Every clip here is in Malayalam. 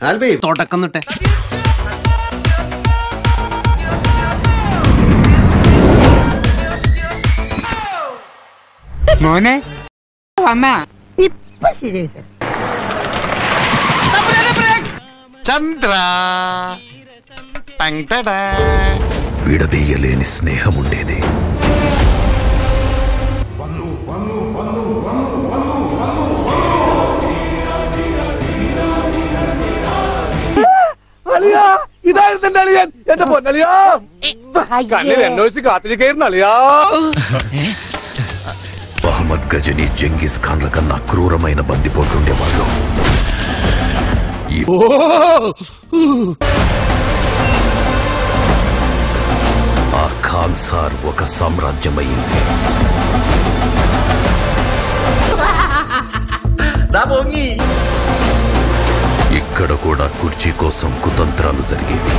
ആൽബി തുടക്കം തൊട്ടേ മോനെ വന്നാ చంద్ర టంటడా విడదీయలేని స్నేహముండేది ഇതായിരുന്നു എന്റെ അളിയൻ എന്റെ പൊന്നളിയാ കണ്ണിൽ അന്വേഷിച്ച് കാത്തിരിക്കായിരുന്നു അളിയാ మహమ్మద్ గజని జంగిస్ ఖాన్ల కన్నా క్రూరమైన బందిపోటుండేవాళ్ళు ఈ- ఆ ఖాన్ సార్ ఒక సామ్రాజ్యమైంది ఇక్కడ కూడా కుర్చీ కోసం కుతంత్రాలు జరిగేవి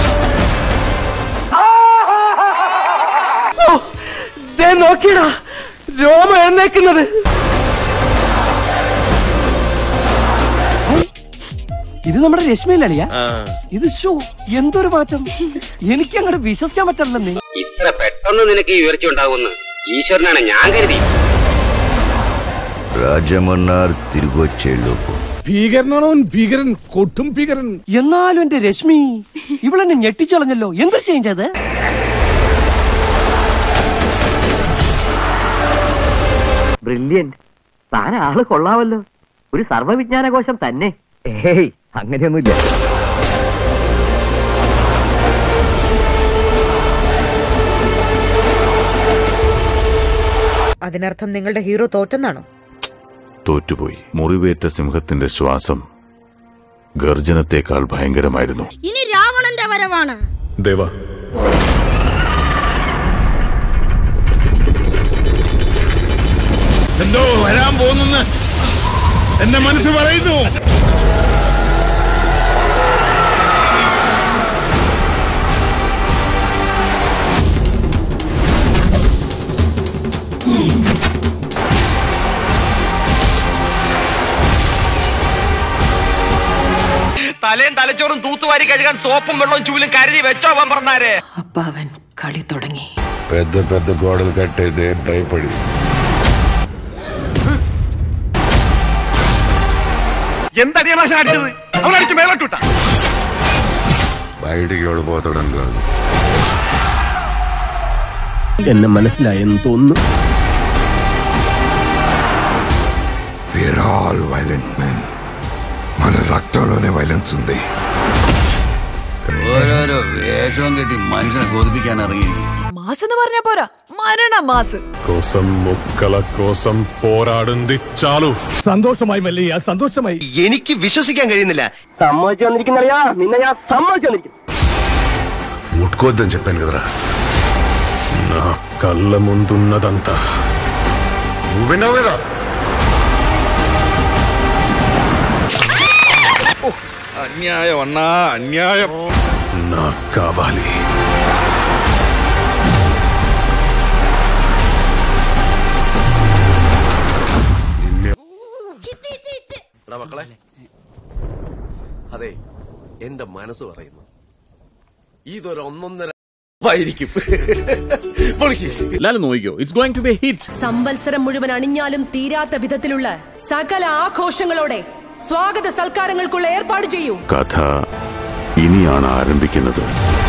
നോക്കിയടാ രോമ എഴുന്നേക്കുന്നത് ഇത് നമ്മുടെ രശ്മിയിലളിയ ഇത് ഷോ എന്തൊരു മാറ്റം എനിക്ക് അങ്ങോട്ട് വിശ്വസിക്കാൻ പറ്റില്ലെന്നേ ഇത്ര പെട്ടെന്ന് നിനക്ക് ഈ ഉയർച്ച ഉണ്ടാവുമെന്ന് ഈശ്വരനാണ് ഞാൻ കരുതി రాజమన్నార్ తిరిగొచ్చేలోపు ഭീകരനാണോ ഭീകരൻ കൊട്ടും ഭീകരൻ എന്നാലും എന്റെ രശ്മി ഇവളെന്നെ ഞെട്ടിച്ചളഞ്ഞല്ലോ എന്ത് ചേഞ്ച് അത് ബ്രില്യന്റ് താൻ ആള് കൊള്ളാമല്ലോ ഒരു സർവ്വവിജ്ഞാനകോശം തന്നെ ഏയ് അങ്ങനെയൊന്നുമില്ല അതിനർത്ഥം നിങ്ങളുടെ ഹീറോ തോറ്റെന്നാണോ തോറ്റുപോയി മുറിവേറ്റ സിംഹത്തിന്റെ ശ്വാസം ഗർജനത്തേക്കാൾ ഭയങ്കരമായിരുന്നു ഇനി രാവണന്റെ വരവാണ് ദേവ എന്തോ വരാൻ പോകുന്നെന്ന് എന്റെ മനസ്സ് പറയുന്നു തലയും തലച്ചോറും തൂത്തുവാരി കഴുകാൻ സോപ്പും വെള്ളവും ചൂലും കരുതി വെച്ചോ പറഞ്ഞാരെ അപ്പൊ അവൻ കളി തുടങ്ങി పెద్ద పెద్ద గోడలు కట్టేదే భయపడి എന്തടിയ മാഷ അടിച്ചത് അവളടിച്ച് മേലോട്ടുട്ട బయటికి ఓడిపోతాడని కాదు എന്നെ മനസ്സിലായെന്ന് തോന്നുന്നു వేర్ ఆల్ వైలెంట్ మెన్ మన రక్తంలోనే వైలెన్స్ ఉంది ఓరోరో వేషం కట్టి మనిషిని కొదిపిക്കാൻ ఇറങ്ങിയിരിക്കും മാസ് എന്ന് പറഞ്ഞ പോരാ മരണ മാസ് కోసం ముక్కల కోసం పోరాడుంది చాలు സന്തോഷമായി മല്ലയ്യ സന്തോഷമായി എനിക്ക് വിശ്വസിക്കാൻ കഴിയുന്നില്ല സമ്മതിച്ചു വന്നിരിക്കുന്നറിയാ നിന്നെ ഞാൻ സമ്മതിച്ചു വന്നിരിക്കുന്നു ముట్టుకోవద్దని చెప్పాను కదరా నా కళ్ళ ముందున్నదంతా నువ్వు విన్నావు కదా అన్యాయం అన్నా అన్యాయం నాకు కావాలి മക്കളെ അതെ എന്റെ മനസ്സ് പറയുന്നു ഇതൊരു ഒന്നൊന്നര ആയിരിക്കും നോക്കിയോ it's going to be hit സംവത്സരം മുഴുവൻ അണിഞ്ഞാലും തീരാത്ത വിധത്തിലുള്ള സകല ആഘോഷങ്ങളോടെ സ്വാഗത സൽക്കാരങ്ങൾക്കുള്ള ഏർപ്പാട് ചെയ്യൂ കഥ ഇനിയാണ് ആരംഭിക്കുന്നത്